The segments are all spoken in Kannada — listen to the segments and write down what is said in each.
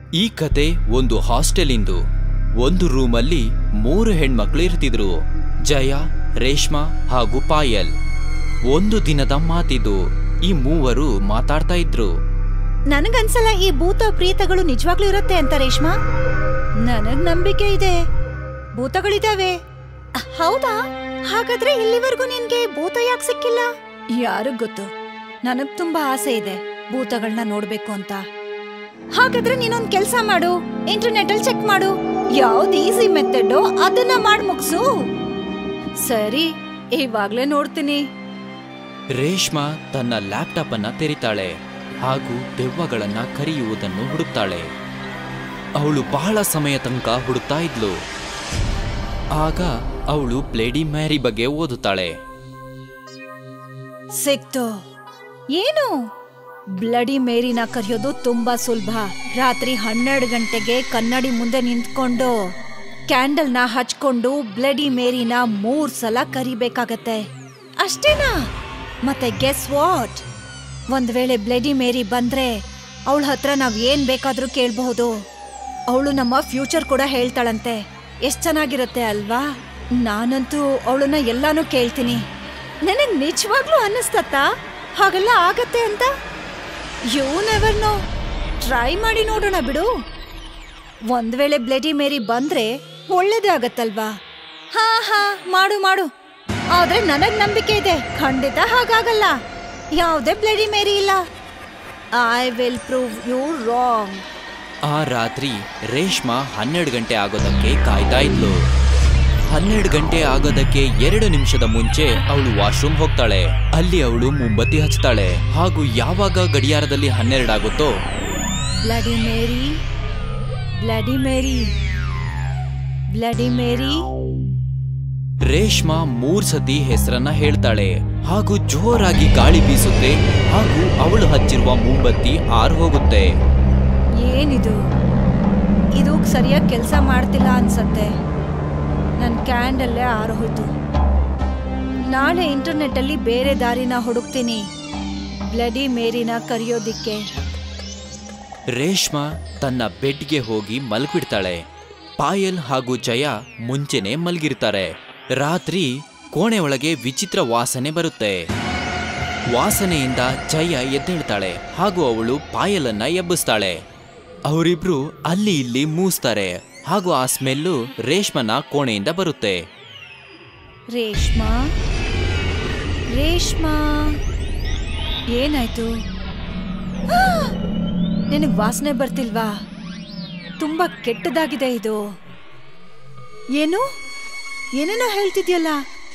ಈ ಕತೆ ಒಂದು ಹಾಸ್ಟೆಲಿಂದು ಒಂದು ರೂಮಲ್ಲಿ ಮೂರು ಹೆಣ್ಮಕ್ಳು ಇರ್ತಿದ್ರು ಜಯ ರೇಷ್ಮಾ ಹಾಗೂ ಪಾಯಲ್ ಒಂದು ದಿನದ ಮಾತಿದು ಈ ಮೂವರು ಮಾತಾಡ್ತಾ ಇದ್ರು ನನಗನ್ಸಲ್ಲ ಈ ಭೂತ ಪ್ರೀತಗಳು ನಿಜವಾಗ್ಲೂ ಇರುತ್ತೆ ಅಂತ ರೇಷ್ಮಾ ನನಗ್ ನಂಬಿಕೆ ಇದೆ ಭೂತಗಳಿದಾವೆ ಹೌದಾ ಹಾಗಾದ್ರೆ ಇಲ್ಲಿವರೆಗೂ ನಿನ್ಗೆ ಭೂತ ಯಾಕೆ ಸಿಕ್ಕಿಲ್ಲ ಯಾರಿಗ್ ಗೊತ್ತು ನನಗ್ ತುಂಬಾ ಆಸೆ ಇದೆ ಭೂತಗಳನ್ನ ನೋಡ್ಬೇಕು ಅಂತ ಹಾಗಾದ್ರೆ ನೀನೊಂದ್ ಕೆಲ್ಸ ಮಾಡು ಇಂಟರ್ನೆಟ್ ಅಲ್ಲಿ ಚೆಕ್ ಮಾಡು ಯಾವ್ದು ಈಸಿ ಮೆಥಡ್ ಅದನ್ನ ಮಾಡ್ ಮುಗ್ಸು ಸರಿ ಇವಾಗ್ಲೇ ನೋಡ್ತೀನಿ ರೇಷ್ಮಾ ತನ್ನ ಲ್ಯಾಪ್ಟಾಪ್ ಅನ್ನ ತೆರಿತಾಳೆ ಹಾಗೂ ದೆವ್ವಗಳನ್ನ ಕರೆಯುವುದನ್ನು ಹುಡುಕ್ತಾಳೆ ಅವಳು ಬಹಳ ಸಮಯ ತನಕ ಹುಡುಕ್ತಾ ಇದ್ಲು ಆಗ ಅವಳು ಬ್ಲೇಡಿ ಮ್ಯಾರಿ ಬಗ್ಗೆ ಓದುತ್ತಾಳೆ ಸಿಕ್ತು ಏನು ಬ್ಲಡಿ ಮೇರಿನ ಕರೆಯೋದು ತುಂಬಾ ಸುಲಭ ರಾತ್ರಿ ಹನ್ನೆರಡು ಗಂಟೆಗೆ ಕನ್ನಡಿ ಮುಂದೆ ನಿಂತ್ಕೊಂಡು ಕ್ಯಾಂಡಲ್ನ ಹಚ್ಕೊಂಡು ಬ್ಲಡಿ ಮೇರಿನ ಮೂರ್ ಸಲ ಕರಿಬೇಕಾಗತ್ತೆ ಅಷ್ಟೇನಾ ಮತ್ತೆ ಗೆಸ್ ವಾಟ್ ಒಂದ್ ವೇಳೆ ಬ್ಲಡಿ ಮೇರಿ ಬಂದ್ರೆ ಅವಳ ಹತ್ರ ನಾವ್ ಏನ್ ಬೇಕಾದ್ರೂ ಕೇಳಬಹುದು ಅವಳು ನಮ್ಮ ಫ್ಯೂಚರ್ ಕೂಡ ಹೇಳ್ತಾಳಂತೆ ಎಷ್ಟ್ ಚೆನ್ನಾಗಿರುತ್ತೆ ಅಲ್ವಾ ನಾನಂತೂ ಅವಳನ್ನ ಎಲ್ಲಾನು ಕೇಳ್ತೀನಿ ನನಗ್ ನಿಜವಾಗ್ಲೂ ಅನ್ನಿಸ್ತತ್ತ ಹಾಗೆಲ್ಲ ಆಗತ್ತೆ ಅಂತ ಯು ನೆವರ್ ನೋ ಟ್ರೈ ಮಾಡಿ ನೋಡೋಣ ಬಿಡು ಒಂದ್ ವೇಳೆ ಬ್ಲಡಿ ಮೇರಿ ಬಂದ್ರೆ ಒಳ್ಳೇದೇ ಆಗತ್ತಲ್ವಾ ಹಾ ಹಾ ಮಾಡು ಮಾಡು ಆದ್ರೆ ನನಗ್ ನಂಬಿಕೆ ಇದೆ ಖಂಡಿತ ಹಾಗಾಗಲ್ಲ ಯಾವುದೇ ಬ್ಲಡಿ ಮೇರಿ ಇಲ್ಲ I will prove you wrong ಆ ರಾತ್ರಿ ರೇಷ್ಮಾ ಹನ್ನೆರಡು ಗಂಟೆ ಆಗೋದಕ್ಕೆ ಕಾಯ್ತಾ ಇದ್ಲು ಹನ್ನೆರಡು ಗಂಟೆ ಆಗೋದಕ್ಕೆ ಎರಡು ನಿಮಿಷದ ಮುಂಚೆ ಅವಳು ವಾಶ್ರೂಮ್ ಹೋಗ್ತಾಳೆ ಅಲ್ಲಿ ಅವಳು ಮುಂಬತ್ತಿ ಹಚ್ತಾಳೆ ಹಾಗೂ ಯಾವಾಗ ಗಡಿಯಾರದಲ್ಲಿ ಹನ್ನೆರಡಾಗುತ್ತೋ bloody Mary bloody Mary bloody Mary Reshma ಮೂರ್ ಸತಿ ಹೆಸರನ್ನ ಹೇಳ್ತಾಳೆ ಹಾಗೂ ಜೋರಾಗಿ ಗಾಳಿ ಬೀಸುತ್ತೆ ಹಾಗೂ ಅವಳು ಹಚ್ಚಿರುವ ಮುಂಬತ್ತಿ ಆರ್ ಹೋಗುತ್ತೆ ಏನಿದು ಇದು ಸರಿಯಾಗಿ ಕೆಲಸ ಮಾಡ್ತಿಲ್ಲ ಅನ್ಸತ್ತೆ ನನ್ನ ಕ್ಯಾಂಡಲ್ಲೇ ಆರೋಯ್ತು ನಾಳೆ ಇಂಟರ್ನೆಟ್ಟಲ್ಲಿ ಬೇರೆ ದಾರಿನ ಹುಡುಕ್ತೀನಿ ಬ್ಲಡಿ ಮೇರಿನ ಕರೆಯೋದಿಕ್ಕೆ ರೇಷ್ಮಾ ತನ್ನ ಬೆಡ್ಗೆ ಹೋಗಿ ಮಲ್ಗಿಡ್ತಾಳೆ ಪಾಯಲ್ ಹಾಗೂ ಜಯ ಮುಂಚೆನೆ ಮಲ್ಗಿರ್ತಾರೆ ರಾತ್ರಿ ಕೋಣೆ ಒಳಗೆ ವಿಚಿತ್ರ ವಾಸನೆ ಬರುತ್ತೆ ವಾಸನೆಯಿಂದ ಜಯ ಎದ್ದೇಳ್ತಾಳೆ ಹಾಗೂ ಅವಳು ಪಾಯಲನ್ನ ಎಬ್ಬಿಸ್ತಾಳೆ ಅವರಿಬ್ರು ಅಲ್ಲಿ ಇಲ್ಲಿ ಮೂಸ್ತಾರೆ ಹಾಗೂ ಆ ಸ್ಮೆಲ್ಲು ರೇಷ್ಮನ ಕೋಣೆಯಿಂದ ಬರುತ್ತೆ ರೇಷ್ಮಾ ರೇಷ್ಮಾ ಏನಾಯ್ತು ನಿನಗ್ ವಾಸನೆ ಬರ್ತಿಲ್ವಾ ತುಂಬಾ ಕೆಟ್ಟದಾಗಿದೆ ಇದು ಏನು ಏನೇನೋ ಹೇಳ್ತಿದ್ಯಲ್ಲ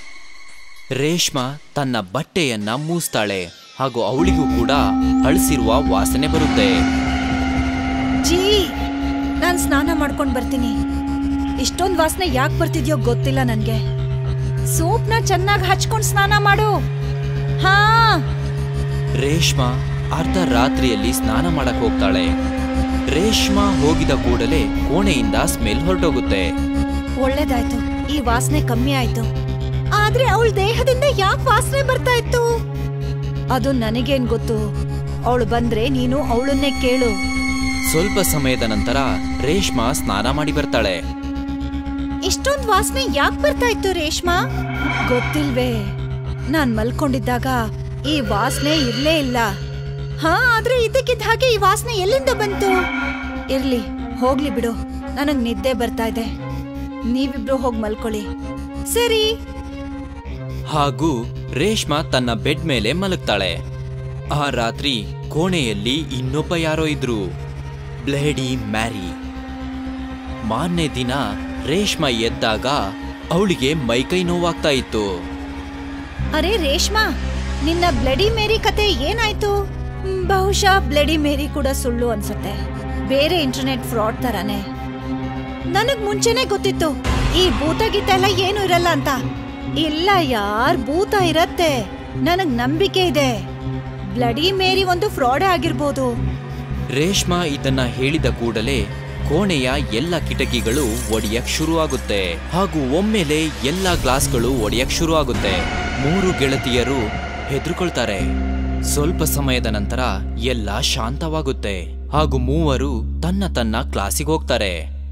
ರೇಷ್ಮಾ ತನ್ನ ಬಟ್ಟೆಯನ್ನ ಮೂಸ್ತಾಳೆ ಹಾಗೂ ಅವಳಿಗೂ ಕೂಡ ಅಳಿಸಿರುವ ವಾಸನೆ ಬರುತ್ತೆ ಜೀ ನಾನ್ ಸ್ನಾನ ಮಾಡ್ಕೊಂಡ್ ಬರ್ತೀನಿ ಇಷ್ಟೊಂದ್ ವಾಸನೆ ಯಾಕೆ ಬರ್ತಿದ್ಯೋ ಗೊತ್ತಿಲ್ಲ ನನ್ಗೆ ಸೋಪ್ನ ಚೆನ್ನಾಗಿ ಹಚ್ಕೊಂಡ್ ಸ್ನಾನ ಮಾಡು ಹಾ ರೇಷ್ಮಾ ಅರ್ಧ ರಾತ್ರಿಯಲ್ಲಿ ಸ್ನಾನ ಮಾಡಕ್ ಹೋಗ್ತಾಳೆ ರೇಷ್ಮಾ ಹೋಗಿದ ಕೂಡಲೇ ಕೋಣೆಯಿಂದ ಸ್ಮೆಲ್ ಹೊರಟೋಗುತ್ತೆ ಒಳ್ಳೇದಾಯ್ತು ಈ ವಾಸನೆ ಕಮ್ಮಿ ಆಯ್ತು ಆದ್ರೆ ಅವಳ ದೇಹದಿಂದ ಯಾಕೆ ವಾಸನೆ ಬರ್ತಾ ಇತ್ತು ಅದು ನನಗೇನ್ ಗೊತ್ತು ಅವಳು ಬಂದ್ರೆ ನೀನು ಅವಳನ್ನೇ ಕೇಳು ಸ್ವಲ್ಪ ಸಮಯದ ನಂತರ ರೇಷ್ಮಾ ಸ್ನಾನ ಮಾಡಿ ಬರ್ತಾಳೆ ಇಷ್ಟೊಂದ್ ವಾಸನೆ ಯಾಕೆ ಬರ್ತಾ ಇತ್ತು ರೇಷ್ಮಾ ಗೊತ್ತಿಲ್ವೇ ನಾನ್ ಮಲ್ಕೊಂಡಿದ್ದಾಗ ಈ ವಾಸನೆ ಇರ್ಲೇ ಇಲ್ಲ ಹಾ ಆದ್ರೆ ಇದಕ್ಕಿದ್ದ ಹಾಗೆ ಈ ವಾಸನೆ ಎಲ್ಲಿಂದ ಬಂತು ಇರ್ಲಿ ಹೋಗ್ಲಿ ಬಿಡು ನನಗ್ ನಿದ್ದೆ ಬರ್ತಾ ಇದೆ ನೀವಿಬ್ರು ಹೋಗ್ ಮಲ್ಕೊಳ್ಳಿ ಸರಿ ಹಾಗೂ ರೇಷ್ಮಾ ತನ್ನ ಬೆಡ್ ಮೇಲೆ ಮಲಗ್ತಾಳೆ ಆ ರಾತ್ರಿ ಕೋಣೆಯಲ್ಲಿ ಇನ್ನೊಬ್ಬ ಯಾರೋ ಇದ್ರು ಬ್ಲೇಡಿ ಮ್ಯಾರಿ ಮಾರನೇ ದಿನ ರೇಷ್ಮಾ ಎದ್ದಾಗ ಅವಳಿಗೆ ಮೈಕೈ ನೋವಾಗ್ತಾ ಇತ್ತು ಅರೆ ರೇಷ್ಮಾ ನಿನ್ನ ಬ್ಲಡಿ ಮೇರಿ ಕತೆ ಏನಾಯ್ತು ಮ್, ಬಹುಶಃ ಬ್ಲಡಿ ಮೇರಿ ಕೂಡ ಸುಳ್ಳು ಅನ್ಸುತ್ತೆ ಬೇರೆ ಇಂಟರ್ನೆಟ್ ಫ್ರಾಡ್ ತರಾನೇ ನನಗ್ ಮುಂಚೆನೆ ಗೊತ್ತಿತ್ತು ಈ ಭೂತ ಗೀತ ಎಲ್ಲ ಏನು ಇರಲ್ಲ ಅಂತ ಇಲ್ಲ ಯಾರ್ ಭೂತ ಇರತ್ತೆ ನನಗ್ ನಂಬಿಕೆ ಇದೆ ಬ್ಲಡಿ ಮೇರಿ ಒಂದು ಫ್ರಾಡೇ ಆಗಿರ್ಬೋದು ರೇಷ್ಮಾ ಇದನ್ನ ಹೇಳಿದ ಕೂಡಲೇ ಕೋಣೆಯ ಎಲ್ಲ ಕಿಟಕಿಗಳು ಒಡೆಯಕ್ ಶುರುವಾಗುತ್ತೆ ಹಾಗೂ ಒಮ್ಮೆಲೆ ಎಲ್ಲ ಗ್ಲಾಸ್ಗಳು ಒಡೆಯಕ್ ಶುರುವಾಗುತ್ತೆ ಮೂರು ಗೆಳತಿಯರು ಹೆದರ್ಕೊಳ್ತಾರೆ ಸ್ವಲ್ಪ ಸಮಯದ ನಂತರ ಎಲ್ಲ ಶಾಂತವಾಗುತ್ತೆ ಹಾಗೂ ಮೂವರು ತನ್ನ ತನ್ನ ಕ್ಲಾಸಿಗೆ ಹೋಗ್ತಾರೆ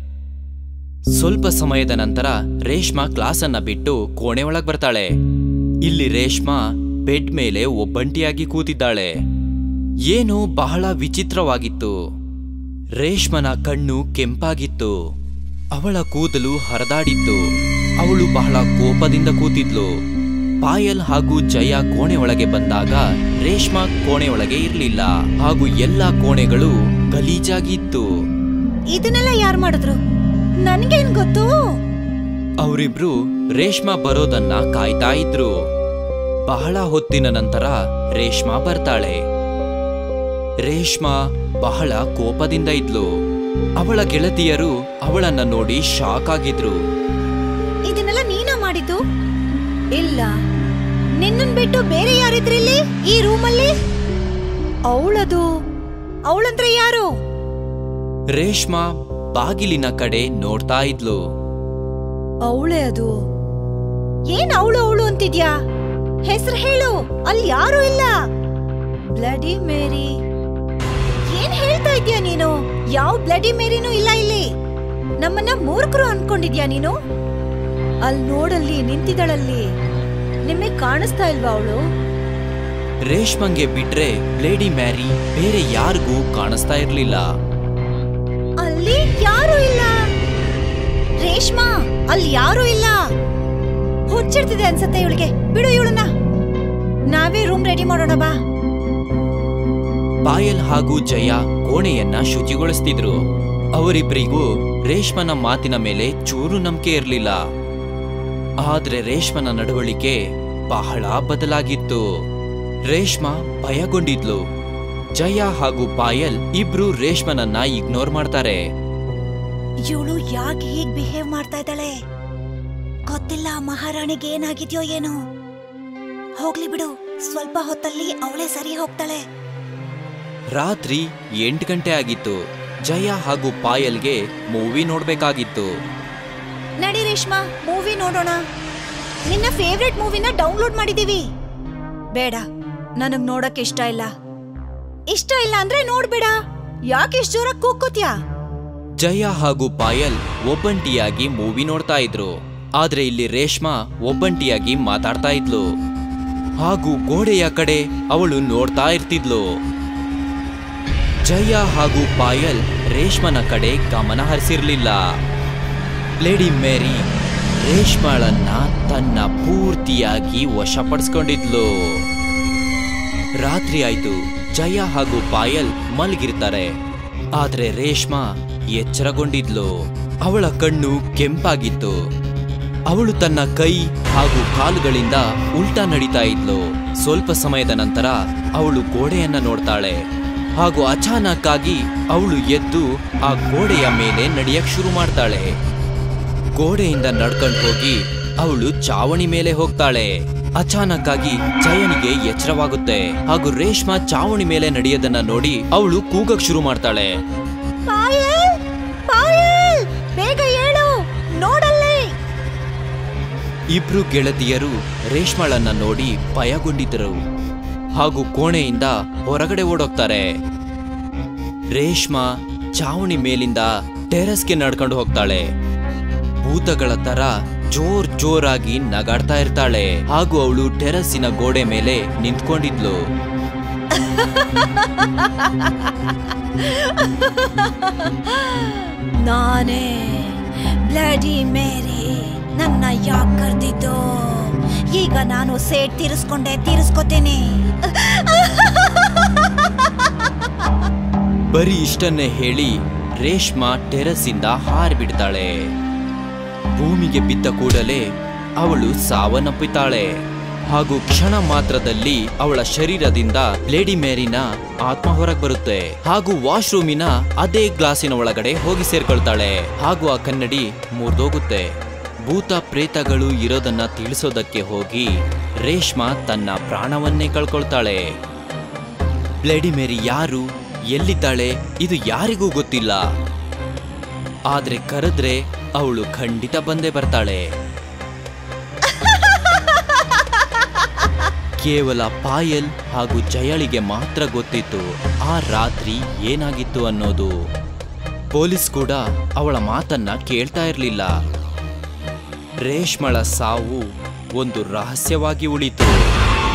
ಸ್ವಲ್ಪ ಸಮಯದ ನಂತರ ರೇಷ್ಮಾ ಕ್ಲಾಸನ್ನ ಬಿಟ್ಟು ಕೋಣೆ ಒಳಗ್ ಬರ್ತಾಳೆ ಇಲ್ಲಿ ರೇಷ್ಮಾ ಬೆಡ್ ಮೇಲೆ ಒಬ್ಬಂಟಿಯಾಗಿ ಕೂತಿದ್ದಾಳೆ ಏನು ಬಹಳ ವಿಚಿತ್ರವಾಗಿತ್ತು ರೇಷ್ಮನ ಕಣ್ಣು ಕೆಂಪಾಗಿತ್ತು ಅವಳ ಕೂದಲು ಹರಿದಾಡಿತ್ತು ಅವಳು ಬಹಳ ಕೋಪದಿಂದ ಕೂತಿದ್ಲು ಪಾಯಲ್ ಹಾಗೂ ಜಯ ಕೋಣೆ ಒಳಗೆ ಬಂದಾಗ ರೇಷ್ಮಾ ಕೋಣೆ ಒಳಗೆ ಇರ್ಲಿಲ್ಲ ಹಾಗೂ ಎಲ್ಲಾ ಕೋಣೆಗಳು ಗಲೀಜಾಗಿತ್ತು ಇದನ್ನೆಲ್ಲ ಯಾರು ಮಾಡಿದ್ರು ನನ್ಗೇನ್ ಗೊತ್ತು ಅವರಿಬ್ರು ರೇಷ್ಮಾ ಬರೋದನ್ನ ಕಾಯ್ತಾ ಇದ್ರು ಬಹಳ ಹೊತ್ತಿನ ನಂತರ ರೇಷ್ಮಾ ಬರ್ತಾಳೆ ರೇಷ್ಮಾ ಬಹಳ ಕೋಪದಿಂದ ಇದ್ಲು ಅವಳ ಗೆಳತಿಯರು ಅವಳನ್ನ ನೋಡಿ ಶಾಕ್ ಆಗಿದ್ರು ಇದನ್ನೆಲ್ಲ ನೀನ ಮಾಡಿದ್ದು ಇಲ್ಲ ನಿನ್ನನ್ ಬಿಟ್ಟು ಬೇರೆ ಯಾರಿದ್ರಿಲ್ಲಿ ಈ ರೂಮಲ್ಲಿ ಅವಳದು ಅವಳಂದ್ರೆ ಯಾರು ರೇಷ್ಮಾ ಬಾಗಿಲಿನ ಕಡೆ ನೋಡ್ತಾ ಇದ್ಲು ಅವಳೇ ಅದು ಏನ್ ಅವಳು ಅವಳು ಅಂತಿದ್ಯಾ ಹೆಸರು ಹೇಳು ಅಲ್ಲಿ ಯಾರು ಇಲ್ಲ ಬ್ಲಡಿ ಮೇರಿ ಏನ್ ಹೇಳ್ತಾ ಇದ್ಯಾ ನೀನು ಯಾವ ಬ್ಲಡಿ ಮೇರಿನೂ ಇಲ್ಲ ಇಲ್ಲಿ ನಮ್ಮನ್ನ ಮೂರ್ಖರು ಅನ್ಕೊಂಡಿದ್ಯಾ ನೀನು ಅಲ್ಲಿ ನೋಡಲ್ಲಿ ನಿಂತಿದಳಲ್ಲಿ ನಿಮಗೆ ಕಾಣಿಸ್ತಾ ಇಲ್ವಾ ಅವಳು ರೇಷ್ಮಂಗೆ ಬಿಟ್ರೆ ಲೇಡಿ ಮ್ಯಾರಿ ಬೇರೆ ಯಾರಿಗೂ ಕಾಣಿಸ್ತಾ ಇರ್ಲಿಲ್ಲ ಅಲ್ಲಿ ಯಾರು ಇಲ್ಲ ರೇಷ್ಮಾ ಅಲ್ಲಿ ಯಾರು ಇಲ್ಲ ಹುಚ್ಚಿಡ್ತಿದೆ ಅನ್ಸತ್ತೆ ಇವಳಿಗೆ ಬಿಡು ಇವಳನ್ನ ನಾವೇ ರೂಮ್ ರೆಡಿ ಮಾಡೋಣ ಬಾ ಪಾಯಲ್ ಹಾಗೂ ಜಯ ಕೋಣೆಯನ್ನ ಶುಚಿಗೊಳಿಸ್ತಿದ್ರು ಅವರಿಬ್ಬರಿಗೂ ರೇಷ್ಮನ ಮಾತಿನ ಮೇಲೆ ಚೂರು ನಂಬಿಕೆ ಇರಲಿಲ್ಲ ಆದ್ರೆ ರೇಷ್ಮನ ನಡವಳಿಕೆ ಬಹಳ ಬದಲಾಗಿತ್ತು ರೇಷ್ಮಾ ಭಯಗೊಂಡಿದ್ಲು ಜಯ ಹಾಗೂ ಪಾಯಲ್ ಇಬ್ರು ರೇಷ್ಮನನ್ನ ಇಗ್ನೋರ್ ಮಾಡ್ತಾರೆ ಇವಳು ಯಾಕೆ ಹೀಗ್ ಬಿಹೇವ್ ಮಾಡ್ತಾ ಇದ್ದಾಳೆ ಗೊತ್ತಿಲ್ಲ ಮಹಾರಾಣಿಗೆ ಏನಾಗಿದ್ಯೋ ಏನೋ ಹೋಗ್ಲಿ ಬಿಡು ಸ್ವಲ್ಪ ಹೊತ್ತಲ್ಲಿ ಅವಳೇ ಸರಿ ಹೋಗ್ತಾಳೆ ರಾತ್ರಿ ಎಂಟು ಗಂಟೆ ಆಗಿತ್ತು ಜಯ ಹಾಗೂ ಪಾಯಲ್ಗೆ ಮೂವಿ ನೋಡ್ಬೇಕಾಗಿತ್ತು ನಡಿ ರೇಷ್ಮಾ ಮೂವಿ ನೋಡೋಣ ನಿನ್ನ ಫೇವ್ರೆಟ್ ಮೂವಿನ ಡೌನ್ಲೋಡ್ ಮಾಡಿದೀವಿ ಬೇಡ ನನಗ್ ನೋಡಕ್ ಇಷ್ಟ ಇಲ್ಲ ಇಷ್ಟ ಇಲ್ಲ ಅಂದ್ರೆ ನೋಡ್ಬೇಡ ಯಾಕೆ ಇಷ್ಟ ಜೋರಾಗಿ ಕೂಗ್ಕೋತ್ಯಾ ಜಯ ಹಾಗೂ ಪಾಯಲ್ ಒಬ್ಬಂಟಿಯಾಗಿ ಮೂವಿ ನೋಡ್ತಾ ಇದ್ರು ಆದ್ರೆ ಇಲ್ಲಿ ರೇಷ್ಮಾ ಒಬ್ಬಂಟಿಯಾಗಿ ಮಾತಾಡ್ತಾ ಇದ್ಲು ಹಾಗೂ ಗೋಡೆಯ ಕಡೆ ಅವಳು ನೋಡ್ತಾ ಇರ್ತಿದ್ಲು ಜಯ ಹಾಗೂ ಪಾಯಲ್ ರೇಷ್ಮನ ಕಡೆ ಗಮನ ಹರಿಸಿರ್ಲಿಲ್ಲ ಲೇಡಿ ಮೇರಿ ರೇಷ್ಮಾಳನ್ನ ತನ್ನ ಪೂರ್ತಿಯಾಗಿ ವಶಪಡಿಸ್ಕೊಂಡಿದ್ಲು ರಾತ್ರಿ ಆಯ್ತು ಜಯ ಹಾಗೂ ಪಾಯಲ್ ಮಲಗಿರ್ತಾರೆ ಆದ್ರೆ ರೇಷ್ಮಾ ಎಚ್ಚರಗೊಂಡಿದ್ಲು ಅವಳ ಕಣ್ಣು ಕೆಂಪಾಗಿತ್ತು ಅವಳು ತನ್ನ ಕೈ ಹಾಗೂ ಕಾಲುಗಳಿಂದ ಉಲ್ಟಾ ನಡೀತಾ ಇದ್ಲು ಸ್ವಲ್ಪ ಸಮಯದ ನಂತರ ಅವಳು ಗೋಡೆಯನ್ನ ನೋಡ್ತಾಳೆ ಹಾಗೂ ಅಚಾನಕ್ ಆಗಿ ಅವಳು ಎದ್ದು ಆ ಗೋಡೆಯ ಮೇಲೆ ನಡೆಯಕ್ ಶುರು ಮಾಡ್ತಾಳೆ ಗೋಡೆಯಿಂದ ನಡ್ಕೊಂಡು ಹೋಗಿ ಅವಳು ಚಾವಣಿ ಮೇಲೆ ಹೋಗ್ತಾಳೆ ಅಚಾನಕ್ ಆಗಿ ಜಯನಿಗೆ ಎಚ್ಚರವಾಗುತ್ತೆ ಹಾಗೂ ರೇಷ್ಮಾ ಚಾವಣಿ ಮೇಲೆ ನಡೆಯೋದನ್ನ ನೋಡಿ ಅವಳು ಕೂಗಕ್ ಶುರು ಮಾಡ್ತಾಳೆ ಪಾಯಲ್ ಪಾಯಲ್ ಬೇಗ ಹೇಳು ನೋಡಲ್ಲೇ ಇಬ್ರು ಗೆಳತಿಯರು ರೇಷ್ಮಾಳನ್ನ ನೋಡಿ ಭಯಗೊಂಡಿದ್ದರು ಹಾಗೂ ಕೋಣೆಯಿಂದ ಹೊರಗಡೆ ಓಡೋಗ್ತಾರೆ ರೇಷ್ಮಾ ಚಾವಣಿ ಮೇಲಿಂದ ಟೆರಸ್ಗೆ ನಡ್ಕೊಂಡು ಹೋಗ್ತಾಳೆ ಭೂತಗಳ ತರ ಜೋರ್ ಜೋರಾಗಿ ನಗಾಡ್ತಾ ಇರ್ತಾಳೆ ಹಾಗೂ ಅವಳು ಟೆರಸ್ಸಿನ ಗೋಡೆ ಮೇಲೆ ನಿಂತ್ಕೊಂಡಿದ್ಲು ನಾನೇ ಬ್ಲಡಿ ಮೇರಿ ನನ್ನ ಯಾಕೆ ಕರ್ದಿದ್ದು ಈಗ ನಾನು ಸೇಟ್ ತೀರಿಸ್ಕೊಂಡೆ ತೀರಿಸ್ಕೊತೀನಿ ಬರೀ ಇಷ್ಟನ್ನೇ ಹೇಳಿ ರೇಷ್ಮಾ ಟೆರಸ್ಸಿಂದ ಹಾರಿಬಿಡ್ತಾಳೆ ಭೂಮಿಗೆ ಬಿದ್ದ ಕೂಡಲೇ ಅವಳು ಸಾವನ್ನಪ್ಪಿತಾಳೆ ಹಾಗೂ ಕ್ಷಣ ಮಾತ್ರದಲ್ಲಿ ಅವಳ ಶರೀರದಿಂದ ಲೇಡಿ ಮೇರಿನ ಆತ್ಮ ಹೊರಗೆ ಬರುತ್ತೆ ಹಾಗೂ ವಾಶ್ರೂಮಿನ ಅದೇ ಗ್ಲಾಸಿನ ಒಳಗಡೆ ಹೋಗಿ ಸೇರ್ಕೊಳ್ತಾಳೆ ಹಾಗೂ ಆ ಕನ್ನಡಿ ಮುರಿದೋಗುತ್ತೆ ಭೂತ ಪ್ರೇತಗಳು ಇರೋದನ್ನ ತಿಳಿಸೋದಕ್ಕೆ ಹೋಗಿ ರೇಷ್ಮಾ ತನ್ನ ಪ್ರಾಣವನ್ನೇ ಕಳ್ಕೊಳ್ತಾಳೆ ಬ್ಲೇಡಿ ಮೇರಿ ಯಾರು ಎಲ್ಲಿದ್ದಾಳೆ ಇದು ಯಾರಿಗೂ ಗೊತ್ತಿಲ್ಲ ಆದ್ರೆ ಕರೆದ್ರೆ ಅವಳು ಖಂಡಿತ ಬಂದೇ ಬರ್ತಾಳೆ ಕೇವಲ ಪಾಯಲ್ ಹಾಗೂ ಜಯಳಿಗೆ ಮಾತ್ರ ಗೊತ್ತಿತ್ತು ಆ ರಾತ್ರಿ ಏನಾಗಿತ್ತು ಅನ್ನೋದು ಪೊಲೀಸ್ ಕೂಡ ಅವಳ ಮಾತನ್ನ ಕೇಳ್ತಾ ಇರಲಿಲ್ಲ ರೇಷ್ಮಳ ಸಾವು ಒಂದು ರಹಸ್ಯವಾಗಿ ಉಳಿತು